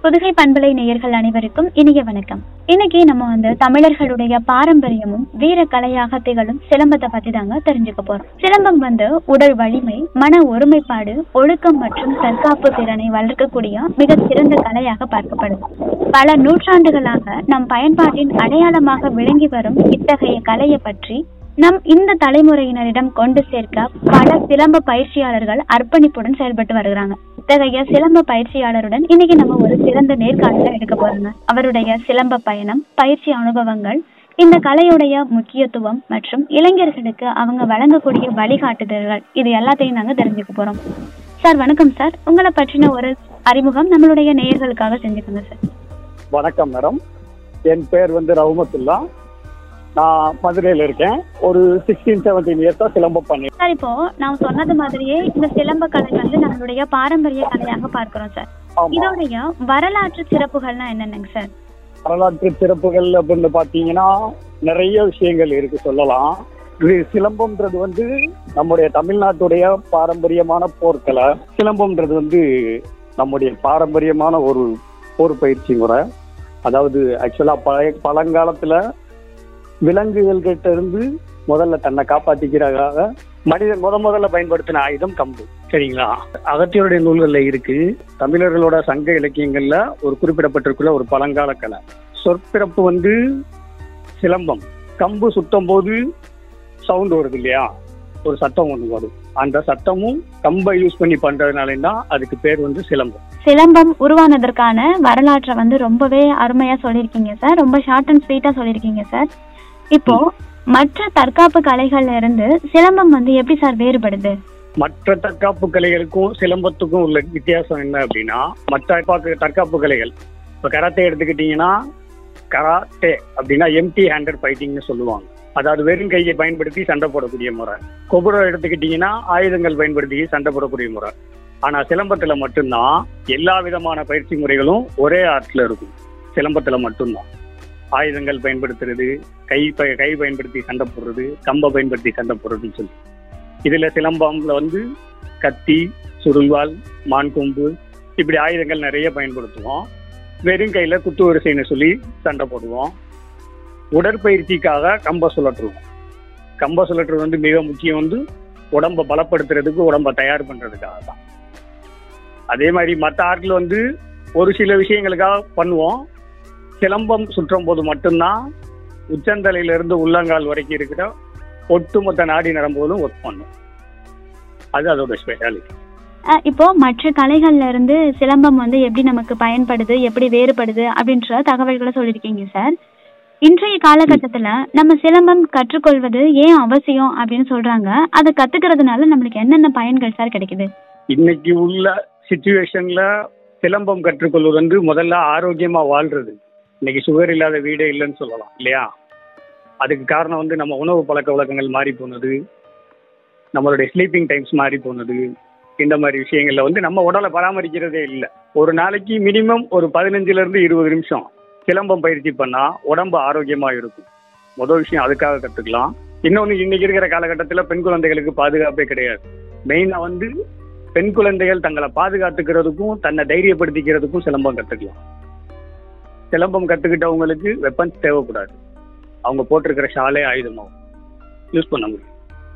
புதுகை பண்பலை நேயர்கள் அனைவருக்கும் இனிய வணக்கம் இன்னைக்கு நம்ம வந்து தமிழர்களுடைய பாரம்பரியமும் வீர கலையாக திகழும் சிலம்பத்தை பத்தி தாங்க தெரிஞ்சுக்க போறோம் சிலம்பம் வந்து உடல் வலிமை மன ஒருமைப்பாடு ஒழுக்கம் மற்றும் தற்காப்பு திறனை வளர்க்கக்கூடிய மிக சிறந்த கலையாக பார்க்கப்படுது பல நூற்றாண்டுகளாக நம் பயன்பாட்டின் அடையாளமாக விளங்கி வரும் இத்தகைய கலையை பற்றி நம் இந்த தலைமுறையினரிடம் கொண்டு சேர்க்க பல சிலம்ப பயிற்சியாளர்கள் அர்ப்பணிப்புடன் செயல்பட்டு வருகிறாங்க இத்தகைய சிலம்ப பயிற்சியாளருடன் இன்னைக்கு நம்ம ஒரு சிறந்த நேர்காணல எடுக்க போறோங்க அவருடைய சிலம்ப பயணம் பயிற்சி அனுபவங்கள் இந்த கலையுடைய முக்கியத்துவம் மற்றும் இளைஞர்களுக்கு அவங்க வழங்கக்கூடிய வழிகாட்டுதல்கள் இது எல்லாத்தையும் நாங்க தெரிஞ்சுக்க போறோம் சார் வணக்கம் சார் உங்களை பற்றின ஒரு அறிமுகம் நம்மளுடைய நேயர்களுக்காக செஞ்சுக்கோங்க சார் வணக்கம் மேடம் என் பேர் வந்து ரவுமத்துல்லா நான் மதுரையில் இருக்கேன் ஒரு சிக்ஸ்டீன் செவன்டீன் இயர்ஸாக சிலம்பம் பண்ணி சார் இப்போ நான் சொன்னது மாதிரியே இந்த சிலம்ப கலை வந்து நம்மளுடைய பாரம்பரிய கலையாக பார்க்கிறோம் சார் ஆமாம் இதோடைய வரலாற்று சிறப்புகள்லாம் என்னென்னங்க சார் வரலாற்று சிறப்புகள் அப்படின்னு பார்த்தீங்கன்னா நிறைய விஷயங்கள் இருக்கு சொல்லலாம் இது சிலம்பம்ன்றது வந்து நம்முடைய தமிழ்நாட்டுடைய பாரம்பரியமான போர்க்கலை சிலம்பம்ன்றது வந்து நம்முடைய பாரம்பரியமான ஒரு போர் பயிற்சி முறை அதாவது ஆக்சுவலாக பழைய பழங்காலத்தில் விலங்குகள் கிட்ட இருந்து முதல்ல தன்னை காப்பாத்திக்கிறதுக்காக மனிதன் முத முதல்ல பயன்படுத்தின ஆயுதம் கம்பு சரிங்களா அகத்தியருடைய நூல்கள்ல இருக்கு தமிழர்களோட சங்க இலக்கியங்கள்ல ஒரு குறிப்பிடப்பட்டிருக்குள்ள ஒரு பழங்கால கலை சொற்பிறப்பு வந்து சிலம்பம் கம்பு சுத்தும் போது சவுண்ட் வருது இல்லையா ஒரு சத்தம் ஒன்று வரும் அந்த சத்தமும் கம்பை யூஸ் பண்ணி பண்றதுனால தான் அதுக்கு பேர் வந்து சிலம்பம் சிலம்பம் உருவானதற்கான வரலாற்றை வந்து ரொம்பவே அருமையா சொல்லியிருக்கீங்க சார் ரொம்ப ஷார்ட் அண்ட் ஸ்வீட்டா சொல்லியிருக்கீங்க சார் இப்போ மற்ற தற்காப்பு கலைகள்ல இருந்து சிலம்பம் வந்து எப்படி சார் வேறுபடுது மற்ற தற்காப்பு கலைகளுக்கும் சிலம்பத்துக்கும் உள்ள வித்தியாசம் என்ன அப்படின்னா மற்ற தற்காப்பு- தற்காப்பு கலைகள் இப்போ கராத்தே எடுத்துக்கிட்டீங்கன்னா கராத்தே அப்படின்னா எம்டி ஹேண்டட் ஃபைட்டிங்னு சொல்லுவாங்க அதாவது வெறும் கையை பயன்படுத்தி சண்டை போடக்கூடிய முறை கொபுரம் எடுத்துக்கிட்டீங்கன்னா ஆயுதங்கள் பயன்படுத்தி சண்டை போடக்கூடிய முறை ஆனா சிலம்பத்துல மட்டும்தான் எல்லா விதமான பயிற்சி முறைகளும் ஒரே ஆர்ட்ல இருக்கும் சிலம்பத்துல மட்டும்தான் ஆயுதங்கள் பயன்படுத்துறது கை ப- கை பயன்படுத்தி சண்டை போடுறது கம்பை பயன்படுத்தி சண்டை போடுறதுன்னு சொல்லி இதுல சிலம்பம்ல வந்து கத்தி சுருள்வாள் மான் கொம்பு இப்படி ஆயுதங்கள் நிறைய பயன்படுத்துவோம் வெறும் கையில குத்து வரிசைன்னு சொல்லி சண்டை போடுவோம் உடற்பயிற்சிக்காக கம்ப சுழற்றுவோம் கம்ப சுழற்றுறது வந்து மிக முக்கியம் வந்து உடம்ப பலப்படுத்துறதுக்கு உடம்ப தயார் பண்றதுக்காக தான் அதே மாதிரி மற்ற ஆட்டில் வந்து ஒரு சில விஷயங்களுக்காக பண்ணுவோம் சிலம்பம் சுற்றும் போது மட்டும்தான் உச்சந்தலையில இருந்து உள்ளங்கால் வரைக்கும் இருக்கிற ஒட்டுமொத்த நாடி நரம்புகளும் ஒர்க் பண்ணும் அது அதோட ஸ்பெஷாலிட்டி அஹ் இப்போ மற்ற கலைகள்ல இருந்து சிலம்பம் வந்து எப்படி நமக்கு பயன்படுது எப்படி வேறுபடுது அப்படின்ற தகவல்களை சொல்லியிருக்கீங்க சார் இன்றைய காலகட்டத்துல நம்ம சிலம்பம் கற்றுக்கொள்வது ஏன் அவசியம் அப்படின்னு சொல்றாங்க அதை கத்துக்கிறதுனால நம்மளுக்கு என்னென்ன பயன்கள் சார் கிடைக்குது இன்னைக்கு உள்ள சுச்சுவேஷன்ல சிலம்பம் கற்றுக்கொள்வது வந்து முதல்ல ஆரோக்கியமா வாழ்றது இன்னைக்கு சுகர் இல்லாத வீடே இல்லைன்னு சொல்லலாம் இல்லையா அதுக்கு காரணம் வந்து நம்ம உணவு பழக்க வழக்கங்கள் மாறி போனது நம்மளுடைய ஸ்லீப்பிங் டைம்ஸ் மாறி போனது இந்த மாதிரி விஷயங்கள்ல வந்து நம்ம உடலை பராமரிக்கிறதே இல்லை ஒரு நாளைக்கு மினிமம் ஒரு பதினஞ்சுல இருந்து இருபது நிமிஷம் சிலம்பம் பயிற்சி பண்ணா உடம்பு ஆரோக்கியமா இருக்கும் முதல் விஷயம் அதுக்காக கத்துக்கலாம் இன்னொன்று இன்னைக்கு இருக்கிற காலகட்டத்தில் பெண் குழந்தைகளுக்கு பாதுகாப்பே கிடையாது மெயினா வந்து பெண் குழந்தைகள் தங்களை பாதுகாத்துக்கிறதுக்கும் தன்னை தைரியப்படுத்திக்கிறதுக்கும் சிலம்பம் கத்துக்கலாம் சிலம்பம் கத்துக்கிட்டவங்களுக்கு வெப்பன்ஸ் தேவைப்படாது அவங்க போட்டிருக்கிற ஷாலே ஆயுதமாகும் யூஸ் பண்ண முடியும்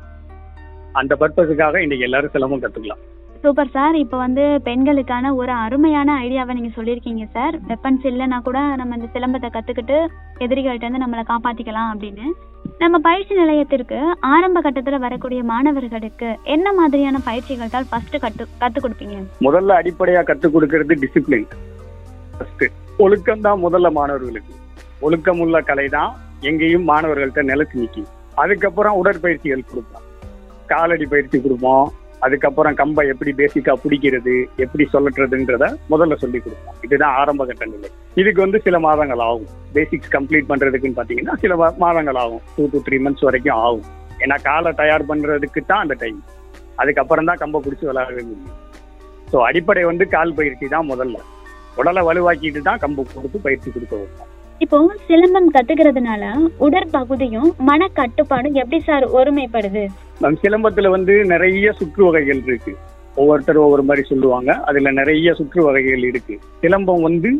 அந்த பர்பஸுக்காக இன்னைக்கு எல்லாரும் சிலம்பம் கத்துக்கலாம் சூப்பர் சார் இப்போ வந்து பெண்களுக்கான ஒரு அருமையான ஐடியாவை நீங்க சொல்லியிருக்கீங்க சார் வெப்பன்ஸ் இல்லைன்னா கூட நம்ம இந்த சிலம்பத்தை கத்துக்கிட்டு எதிரிகள்ட்ட இருந்து நம்மளை காப்பாத்திக்கலாம் அப்படின்னு நம்ம பயிற்சி நிலையத்திற்கு ஆரம்ப கட்டத்துல வரக்கூடிய மாணவர்களுக்கு என்ன மாதிரியான பயிற்சிகள் தான் ஃபர்ஸ்ட் கத்து கத்து கொடுப்பீங்க முதல்ல அடிப்படையா கற்றுக் கொடுக்கிறது டிசிப்ளின் ஃபர்ஸ்ட் ஒழுக்கம் தான் முதல்ல மாணவர்களுக்கு ஒழுக்கம் உள்ள கலை தான் எங்கேயும் மாணவர்கள்ட்ட நிலைச்சு நிற்கும் அதுக்கப்புறம் உடற்பயிற்சிகள் கொடுப்போம் காலடி பயிற்சி கொடுப்போம் அதுக்கப்புறம் கம்பை எப்படி பேசிக்கா பிடிக்கிறது எப்படி சொல்லட்டுறதுன்றத முதல்ல சொல்லி கொடுப்போம் இதுதான் ஆரம்ப கட்ட நிலை இதுக்கு வந்து சில மாதங்கள் ஆகும் பேசிக்ஸ் கம்ப்ளீட் பண்றதுக்குன்னு பாத்தீங்கன்னா சில மா- மாதங்கள் ஆகும் டூ டு த்ரீ மந்த்ஸ் வரைக்கும் ஆகும் ஏன்னா காலை தயார் பண்றதுக்கு தான் அந்த டைம் அதுக்கப்புறம் தான் கம்பை பிடிச்சி விளையாடவே முடியும் ஸோ அடிப்படை வந்து கால் பயிற்சி தான் முதல்ல உடலை வலுவாக்கிட்டு தான் கம்பு கொடுத்து பயிற்சி கொடுக்க வைப்போம் இப்போ சிலம்பம் கத்துக்கிறதுனால உடற்பகுதியும் மன கட்டுப்பாடும் எப்படி சார் ஒருமைப்படுது நம் சிலம்பத்துல வந்து நிறைய சுற்று வகைகள் இருக்கு ஒவ்வொருத்தரும் ஒவ்வொரு மாதிரி சொல்லுவாங்க அதுல நிறைய சுற்று வகைகள் இருக்கு சிலம்பம் வந்து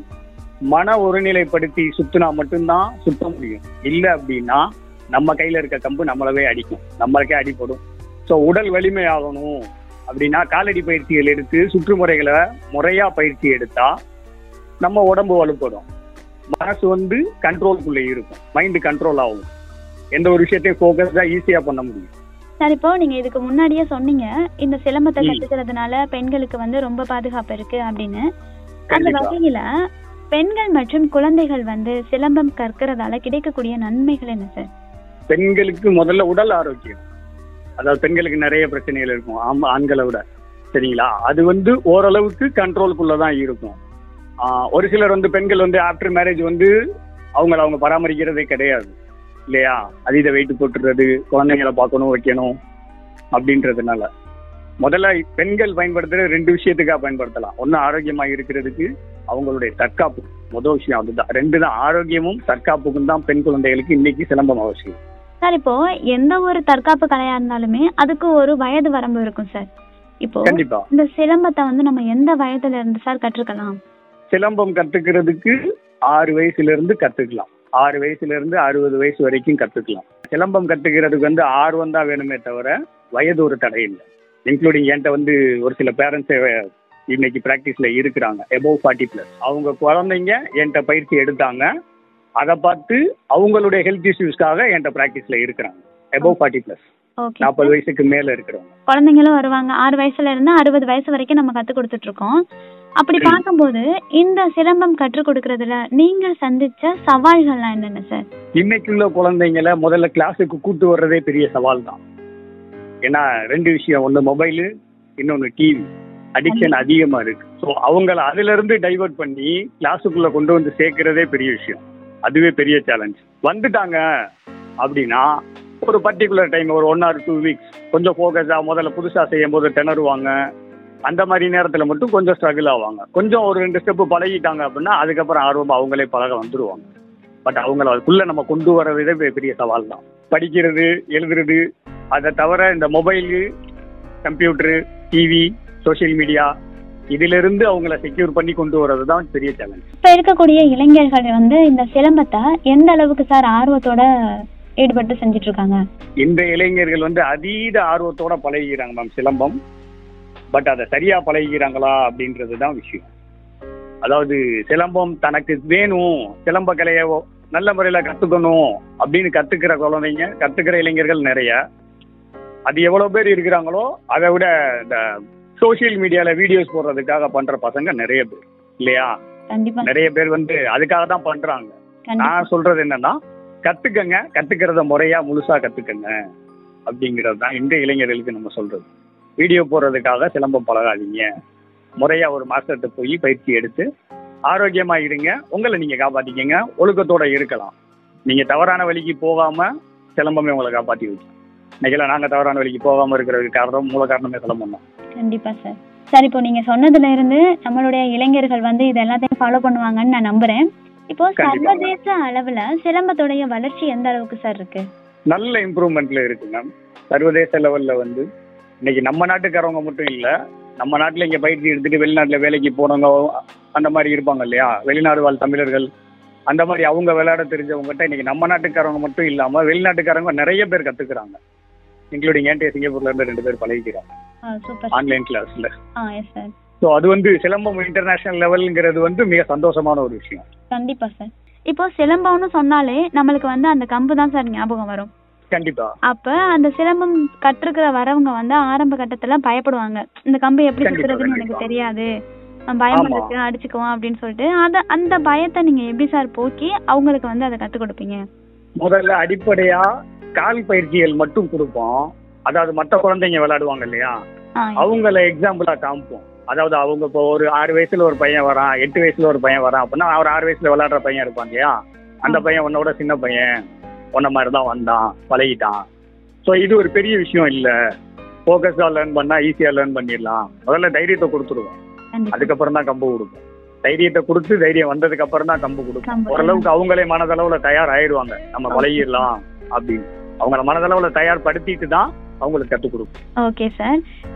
மன ஒருநிலைப்படுத்தி சுத்தினா மட்டும்தான் சுத்த முடியும் இல்ல அப்படின்னா நம்ம கையில இருக்க கம்பு நம்மளவே அடிக்கும் நம்மளுக்கே அடிப்படும் ஸோ உடல் வலிமை ஆகணும் அப்படின்னா காலடி பயிற்சிகள் எடுத்து சுற்றுமுறைகளை முறையா பயிற்சி எடுத்தா நம்ம உடம்பு வலுப்படும் மனசு வந்து கண்ட்ரோலுக்குள்ள இருக்கும் மைண்டு கண்ட்ரோல் ஆகும் எந்த ஒரு விஷயத்தையும் ஃபோக்கஸ்டா ஈஸியா பண்ண முடியும் சார் இப்போ நீங்க இதுக்கு முன்னாடியே சொன்னீங்க இந்த சிலம்பத்தை ம். கத்துக்கிறதுனால பெண்களுக்கு வந்து ரொம்ப பாதுகாப்பு இருக்கு அப்படின்னு அந்த கண்டிப்பா. வகையில பெண்கள் மற்றும் குழந்தைகள் வந்து சிலம்பம் கற்கிறதால கிடைக்கக்கூடிய நன்மைகள் என்ன சார் பெண்களுக்கு முதல்ல உடல் ஆரோக்கியம் அதாவது பெண்களுக்கு நிறைய பிரச்சனைகள் இருக்கும் ஆமா ஆண்களை விட சரிங்களா அது வந்து ஓரளவுக்கு கண்ட்ரோலுக்குள்ள தான் இருக்கும் ஆஹ் ஒரு சிலர் வந்து பெண்கள் வந்து ஆஃப்டர் மேரேஜ் வந்து அவங்கள அவங்க பராமரிக்கிறதே கிடையாது இல்லையா அதீத வெயிட் போட்டுறது குழந்தைங்களை பார்க்கணும் வைக்கணும் அப்படின்றதுனால முதல்ல பெண்கள் பயன்படுத்துற ரெண்டு விஷயத்துக்காக பயன்படுத்தலாம் ஒன்று ஆரோக்கியமா இருக்கிறதுக்கு அவங்களுடைய தற்காப்பு முதல் விஷயம் அதுதான் ரெண்டு தான் ஆரோக்கியமும் தற்காப்புக்கும் தான் பெண் குழந்தைகளுக்கு இன்னைக்கு சிலம்பம் அவசியம் சார் இப்போ எந்த ஒரு தற்காப்பு கலையா இருந்தாலுமே அதுக்கு ஒரு வயது வரம்பு இருக்கும் சார் இப்போ கண்டிப்பா இந்த சிலம்பத்தை வந்து நம்ம எந்த வயதுல இருந்து சார் கற்றுக்கலாம் சிலம்பம் கத்துக்கிறதுக்கு ஆறு வயசுல இருந்து கத்துக்கலாம் ஆறு வயசுல இருந்து அறுபது வயசு வரைக்கும் கத்துக்கலாம் சிலம்பம் கத்துக்கிறதுக்கு வந்து ஆர்வம் தான் வேணுமே தவிர வயது ஒரு தடை இல்லை இன்க்ளூடிங் என்கிட்ட வந்து ஒரு சில பேரண்ட்ஸே இன்னைக்கு ப்ராக்டிஸ்ல இருக்கிறாங்க எபோவ் ஃபார்ட்டி பிளஸ் அவங்க குழந்தைங்க என்கிட்ட பயிற்சி எடுத்தாங்க அதை பார்த்து அவங்களுடைய ஹெல்த் இஷ்யூஸ்க்காக என்கிட்ட ப்ராக்டிஸ்ல இருக்கிறாங்க எபோவ் ஃபார்ட்டி பிளஸ் ஓகே நாற்பது வயசுக்கு மேல இருக்கிறவங்க குழந்தைங்களும் வருவாங்க ஆறு வயசுல இருந்து அறுபது வயசு வரைக்கும் நம்ம கத்து கொடுத்துட்டு இருக்கோம் அப்படி ம். பார்க்கும்போது இந்த சிலம்பம் கற்றுக் கொடுக்கறதுல நீங்க சந்திச்ச சவால்கள்லாம் என்னென்ன சார் இன்னைக்குள்ள குழந்தைங்கள முதல்ல கிளாஸுக்கு கூட்டு வர்றதே பெரிய சவால் தான் ஏன்னா ரெண்டு விஷயம் ஒன்று மொபைலு இன்னொன்று டிவி அடிக்ஷன் அதிகமா இருக்கு ஸோ அவங்கள அதுல இருந்து டைவர்ட் பண்ணி கிளாஸுக்குள்ள கொண்டு வந்து சேர்க்கிறதே பெரிய விஷயம் அதுவே பெரிய சேலஞ்ச் வந்துட்டாங்க அப்படின்னா ஒரு பர்டிகுலர் டைம் ஒரு ஒன் ஆர் டூ வீக்ஸ் கொஞ்சம் ஃபோக்கஸாக முதல்ல புதுசாக செய்யும் போது திணறுவாங்க அந்த மாதிரி நேரத்தில் மட்டும் கொஞ்சம் ஸ்ட்ரகிள் ஆவாங்க கொஞ்சம் ஒரு ரெண்டு ஸ்டெப்பு பழகிட்டாங்க அப்படின்னா அதுக்கப்புறம் ஆர்வம் அவங்களே பழக வந்துருவாங்க பட் அவங்கள அதுக்குள்ள நம்ம கொண்டு வரதே பெ- பெரிய சவால் தான் படிக்கிறது எழுதுறது அதை தவிர இந்த mobile computer TV social media இதிலிருந்து அவங்கள செக்யூர் பண்ணி கொண்டு வர்றது தான் பெரிய சேலஞ்ச் இப்ப இருக்கக்கூடிய இளைஞர்கள் வந்து இந்த சிலம்பத்தை எந்த அளவுக்கு சார் ஆர்வத்தோட ஈடுபட்டு செஞ்சுட்டு இருக்காங்க இந்த இளைஞர்கள் வந்து அதீத ஆர்வத்தோட பழகிக்கிறாங்க மேம் சிலம்பம் பட் அதை சரியா பழகிக்கிறாங்களா அப்படின்றது தான் விஷயம் அதாவது சிலம்பம் தனக்கு வேணும் சிலம்ப கலையை ஒ- நல்ல முறையில் கற்றுக்கணும் அப்படின்னு கற்றுக்கிற குழந்தைங்க கற்றுக்கிற இளைஞர்கள் நிறைய அது எவ்வளோ பேர் இருக்கிறாங்களோ அதை விட இந்த சோஷியல் மீடியாவில் வீடியோஸ் போடுறதுக்காக பண்ணுற பசங்க நிறைய பேர் இல்லையா கண்டிப்பா நிறைய பேர் வந்து அதுக்காக தான் பண்ணுறாங்க கண்டிப்பா நான் சொல்றது என்னன்னா கத்துக்கங்க கத்துக்கிறத முறையா முழுசா கத்துக்கங்க அப்படிங்கிறது தான் இந்த இளைஞர்களுக்கு நம்ம சொல்றது வீடியோ போடுறதுக்காக சிலம்பம் பழகாதீங்க முறையா ஒரு மாஸ்டர்கிட்ட போய் பயிற்சி எடுத்து ஆரோக்கியமா இருங்க உங்களை நீங்க காப்பாத்திக்கங்க ஒழுக்கத்தோட இருக்கலாம் நீங்க தவறான வழிக்கு போகாம சிலம்பமே உங்களை காப்பாத்தி வச்சு இன்னைக்கெல்லாம் நாங்க தவறான வழிக்கு போகாம இருக்கிறதுக்கு காரணம் மூல காரணமே சிலம்பம் தான் கண்டிப்பா சார் சார் இப்போ நீங்க சொன்னதுல இருந்து நம்மளுடைய இளைஞர்கள் வந்து இது எல்லாத்தையும் ஃபாலோ பண்ணுவாங்கன்னு நான் நம்புறேன் இப்போ கண்டிப்பா. சர்வதேச அளவுல சிலம்பத்துடைய வளர்ச்சி எந்த அளவுக்கு சார் இருக்கு நல்ல இம்ப்ரூவ்மெண்ட்ல இருக்கு மேம் சர்வதேச லெவல்ல வந்து இன்னைக்கு நம்ம நாட்டுக்காரவங்க மட்டும் இல்ல நம்ம நாட்டுல இங்க பயிற்சி எடுத்துட்டு வெளிநாட்டுல வேலைக்கு போறவங்க அந்த மாதிரி இருப்பாங்க இல்லையா வெளிநாடு வாழ் தமிழர்கள் அந்த மாதிரி அவங்க விளையாட தெரிஞ்சவங்ககிட்ட இன்னைக்கு நம்ம நாட்டுக்காரவங்க மட்டும் இல்லாம வெளிநாட்டுக்காரங்க நிறைய பேர் கத்துக்கிறாங்க இன்க்ளூடிங் ஏன்டே சிங்கப்பூர்ல இருந்து ரெண்டு பேர் பழகிக்கிறாங்க சூப்பர் ஆன்லைன் கிளாஸ்ல ஆ எஸ் சார் ஸோ அது வந்து சிலம்பம் இன்டர்நேஷனல் லெவல்ங்கிறது வந்து மிக சந்தோஷமான ஒரு விஷயம் கண்டிப்பா சார் இப்போ சிலம்பம்னு சொன்னாலே நம்மளுக்கு வந்து அந்த கம்பு தான் சார் ஞாபகம் வரும் கண்டிப்பா அப்ப அந்த சிலம்பம் கற்றுக்கிற வரவங்க வந்து ஆரம்ப கட்டத்துல பயப்படுவாங்க இந்த கம்பு எப்படி கண்டிப்பா, சுத்துறதுன்னு எனக்கு கண்டிப்பா. தெரியாது நான் பயம் ஆமா. இருக்கு அடிச்சுக்குவோம் அப்படின்னு சொல்லிட்டு அத அந்த பயத்தை நீங்க எப்படி சார் போக்கி அவங்களுக்கு வந்து அதை கத்து கொடுப்பீங்க முதல்ல அடிப்படையா கால் பயிற்சிகள் மட்டும் கொடுப்போம் அதாவது மற்ற குழந்தைங்க விளையாடுவாங்க இல்லையா ஆ, அவங்கள எக்ஸாம்பிளா காமிப்போம் அதாவது அவங்க இப்போ ஒரு ஆறு வயசுல ஒரு பையன் வரான் எட்டு வயசுல ஒரு பையன் வரான் அப்படின்னா அவர் ஆறு வயசுல விளையாடுற பையன் இருப்பான் இல்லையா அந்த பையன் உன்னோட சின்ன பையன் உன்ன மாதிரி தான் வந்தான் பழகிட்டான் ஸோ இது ஒரு பெரிய விஷயம் இல்லை ஃபோக்கஸ்டாக லேர்ன் பண்ணா ஈஸியாக லேர்ன் பண்ணிடலாம் முதல்ல தைரியத்தை கொடுத்துருவோம் கண்டிப்பா. அதுக்கப்புறம் தான் கம்பு கொடுப்போம் தைரியத்தை கொடுத்து தைரியம் வந்ததுக்கு அப்புறம் தான் கம்பு கொடுப்போம் கம்பு. ஓரளவுக்கு அவங்களே மனதளவுல தயார் ஆயிடுவாங்க நம்ம பழகிடலாம் அப்படின்னு அவங்கள மனதளவுல தயார்படுத்திட்டு தான் அவங்களுக்கு கற்றுக் கொடுப்போம் ஓகே சார்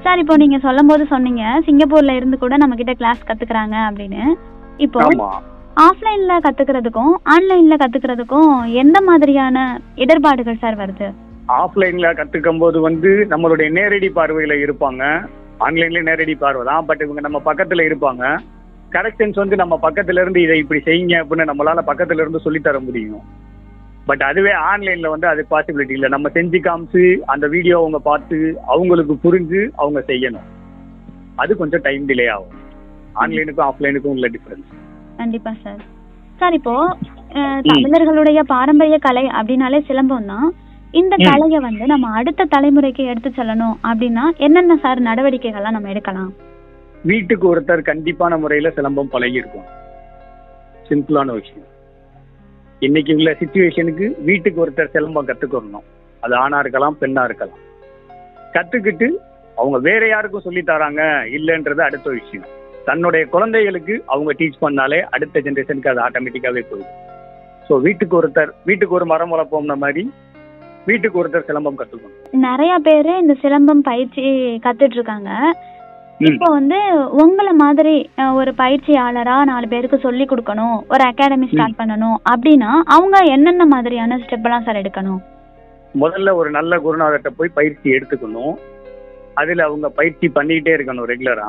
சார் இப்போ நீங்க சொல்லும் போது சொன்னீங்க சிங்கப்பூர்ல இருந்து கூட நம்ம கிட்ட கிளாஸ் கத்துக்கிறாங்க அப்படின்னு இப்போ ஆமா ஆஃப்லைன்ல கத்துக்கிறதுக்கும் ஆன்லைன்ல கத்துக்கிறதுக்கும் எந்த மாதிரியான இடர்பாடுகள் சார் வருது ஆஃப்லைன்ல கத்துக்கும் போது வந்து நம்மளுடைய நேரடி பார்வையில இருப்பாங்க ஆன்லைன்ல நேரடி பார்வை தான் பட் இவங்க நம்ம பக்கத்துல இருப்பாங்க கரெக்ஷன்ஸ் வந்து நம்ம பக்கத்துல இருந்து இதை இப்படி செய்யுங்க அப்படின்னு நம்மளால பக்கத்துல இருந்து சொல்லித் தர முடியும் பட் அதுவே ஆன்லைன்ல வந்து அது பாசிபிலிட்டி இல்லை நம்ம செஞ்சு காமிச்சு அந்த வீடியோ அவங்க பார்த்து அவங்களுக்கு புரிஞ்சு அவங்க செய்யணும் அது கொஞ்சம் டைம் டிலே ஆகும் ஆன்லைனுக்கும் ஆஃப்லைனுக்கும் உள்ள டிஃபரன்ஸ் கண்டிப்பா சார் சார் இப்போ அஹ், தமிழர்களுடைய பாரம்பரிய கலை அப்படின்னாலே சிலம்பம் தான் இந்த ம். கலையை வந்து நம்ம அடுத்த தலைமுறைக்கு எடுத்து செல்லணும் அப்படின்னா என்னென்ன சார் நடவடிக்கைகள்லாம் நம்ம எடுக்கலாம் வீட்டுக்கு ஒருத்தர் கண்டிப்பான முறையில சிலம்பம் பழகி இருக்கும் சிம்பிளான விஷயம் இன்னைக்கு உள்ள சுச்சுவேஷனுக்கு வீட்டுக்கு ஒருத்தர் சிலம்பம் கத்துக்கணும் அது ஆணா இருக்கலாம் பெண்ணா இருக்கலாம் கத்துக்கிட்டு அவங்க வேற யாருக்கும் சொல்லி தராங்க இல்லைன்றது அடுத்த விஷயம் தன்னுடைய குழந்தைகளுக்கு அவங்க டீச் பண்ணாலே அடுத்த ஜென்ரேஷனுக்கு அது ஆட்டோமேட்டிக்காவே போயிடும் ஸோ வீட்டுக்கு ஒருத்தர் வீட்டுக்கு ஒரு மரம் வளர்ப்போம்ன மாதிரி வீட்டுக்கு ஒருத்தர் சிலம்பம் கத்துக்கணும் நிறைய பேரு இந்த சிலம்பம் பயிற்சி கத்துட்டு இருக்காங்க ம். இப்போ வந்து உங்களை மாதிரி அஹ், ஒரு பயிற்சியாளரா நாலு பேருக்கு சொல்லி கொடுக்கணும் ஒரு அகாடமி ஸ்டார்ட் பண்ணணும் அப்படின்னா அவங்க என்னென்ன மாதிரியான ஸ்டெப் எல்லாம் சார் எடுக்கணும் முதல்ல ஒரு நல்ல குருநாதர்கிட்ட போய் பயிற்சி எடுத்துக்கணும் அதுல அவங்க பயிற்சி பண்ணிக்கிட்டே இருக்கணும் ரெகுலரா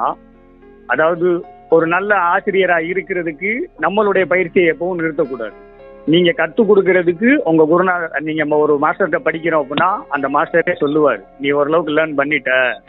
அதாவது ஒரு நல்ல ஆசிரியரா இருக்கிறதுக்கு நம்மளுடைய பயிற்சியை எப்பவும் நிறுத்தக்கூடாது நீங்க கத்து கொடுக்கறதுக்கு உங்க குருநாதர் நீங்க நம்ம ஒரு மாஸ்டர்கிட்ட படிக்கிறோம் அப்படின்னா அந்த மாஸ்டரே சொல்லுவார் நீ ஓரளவுக்கு லேர்ன் பண்ணிட்ட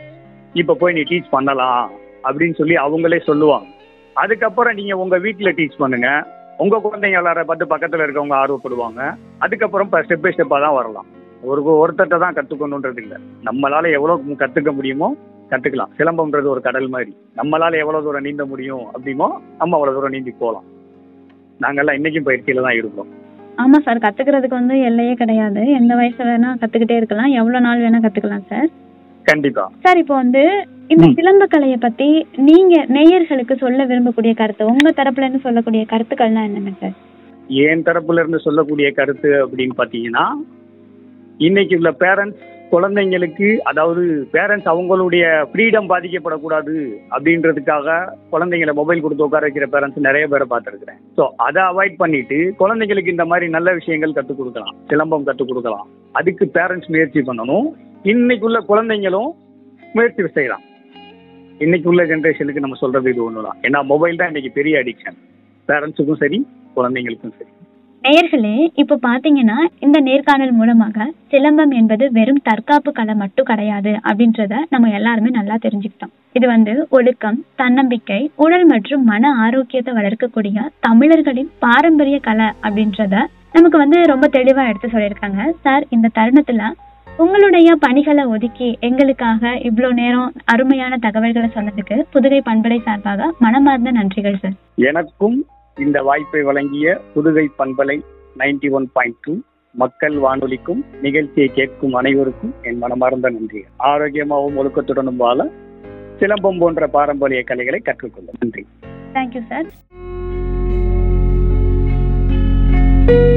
இப்ப போய் நீ டீச் பண்ணலாம் அப்படின்னு சொல்லி அவங்களே சொல்லுவாங்க அதுக்கப்புறம் நீங்க உங்க வீட்டுல டீச் பண்ணுங்க உங்க குழந்தைங்க விளாட பார்த்து பக்கத்துல இருக்கவங்க ஆர்வப்படுவாங்க அதுக்கப்புறம் ஸ்டெப் பை ஸ்டெப்பா தான் வரலாம் ஒரு ஒருத்தட்ட தான் கத்துக்கணுன்றது இல்ல நம்மளால எவ்வளவு கத்துக்க முடியுமோ கத்துக்கலாம் சிலம்பம்ன்றது ஒரு கடல் மாதிரி நம்மளால எவ்வளவு தூரம் நீந்த முடியும் அப்படிமோ நம்ம அவ்வளவு தூரம் நீந்தி போகலாம் நாங்கெல்லாம் இன்னைக்கும் பயிற்சியில தான் இருக்கோம் ஆமா சார் கத்துக்கிறதுக்கு வந்து எல்லையே கிடையாது எந்த வயசுல வேணா கத்துக்கிட்டே இருக்கலாம் எவ்வளவு நாள் வேணா கத்துக்கலாம் சார் கண்டிப்பா சார் இப்போ வந்து இந்த ம். சிலம்ப கலையை பத்தி நீங்க நேயர்களுக்கு சொல்ல விரும்பக்கூடிய கருத்து உங்க தரப்புல இருந்து சொல்லக்கூடிய கருத்துக்கள்லாம் என்னென்ன சார் என் தரப்புல இருந்து சொல்லக்கூடிய கருத்து அப்படின்னு பாத்தீங்கன்னா இன்னைக்கு உள்ள பேரண்ட்ஸ் குழந்தைங்களுக்கு அதாவது பேரண்ட்ஸ் அவங்களுடைய ஃப்ரீடம் பாதிக்கப்படக்கூடாது அப்படின்றதுக்காக குழந்தைங்களை மொபைல் கொடுத்து உட்கார வைக்கிற பேரண்ட்ஸ் நிறைய பேரை பார்த்துருக்கிறேன் ஸோ அதை அவாய்ட் பண்ணிட்டு குழந்தைங்களுக்கு இந்த மாதிரி நல்ல விஷயங்கள் கற்றுக் கொடுக்கலாம் சிலம்பம் கற்றுக் கொடுக்கலாம் அதுக்கு பேரண்ட்ஸ் முயற்சி பண்ணணும் இன்னைக்குள்ள குழந்தைங்களும் முயற்சி செய்யலாம் இன்னைக்கு உள்ள ஜென்ரேஷனுக்கு நம்ம சொல்றது இது ஒன்று தான் ஏன்னா மொபைல் தான் இன்னைக்கு பெரிய அடிக்ஷன் பேரண்ட்ஸுக்கும் சரி குழந்தைங்களுக்கும் சரி நேயர்களே இப்ப பாத்தீங்கன்னா இந்த நேர்காணல் மூலமாக சிலம்பம் என்பது வெறும் தற்காப்பு கலை மட்டும் கிடையாது அப்படின்றத நம்ம எல்லாருமே நல்லா தெரிஞ்சுக்கிட்டோம் இது வந்து ஒழுக்கம் தன்னம்பிக்கை உடல் மற்றும் மன ஆரோக்கியத்தை வளர்க்கக்கூடிய தமிழர்களின் பாரம்பரிய கலை அப்படின்றத நமக்கு வந்து ரொம்ப தெளிவா எடுத்து சொல்லியிருக்காங்க சார் இந்த தருணத்துல உங்களுடைய பணிகளை ஒதுக்கி எங்களுக்காக இவ்வளோ நேரம் அருமையான தகவல்களை சொன்னதுக்கு புதுகை பண்பலை சார்பாக மனமார்ந்த நன்றிகள் சார் எனக்கும் இந்த வாய்ப்பை வழங்கிய புதுகை பண்பலை நைன்டி ஒன் பாயிண்ட் டூ மக்கள் வானொலிக்கும் நிகழ்ச்சியை கேட்கும் அனைவருக்கும் என் மனமார்ந்த நன்றி ஆரோக்கியமாகவும் ஒழுக்கத்துடனும் வாழ சிலம்பம் போன்ற பாரம்பரிய கலைகளை கற்றுக்கொள்ள நன்றி தேங்க்யூ சார்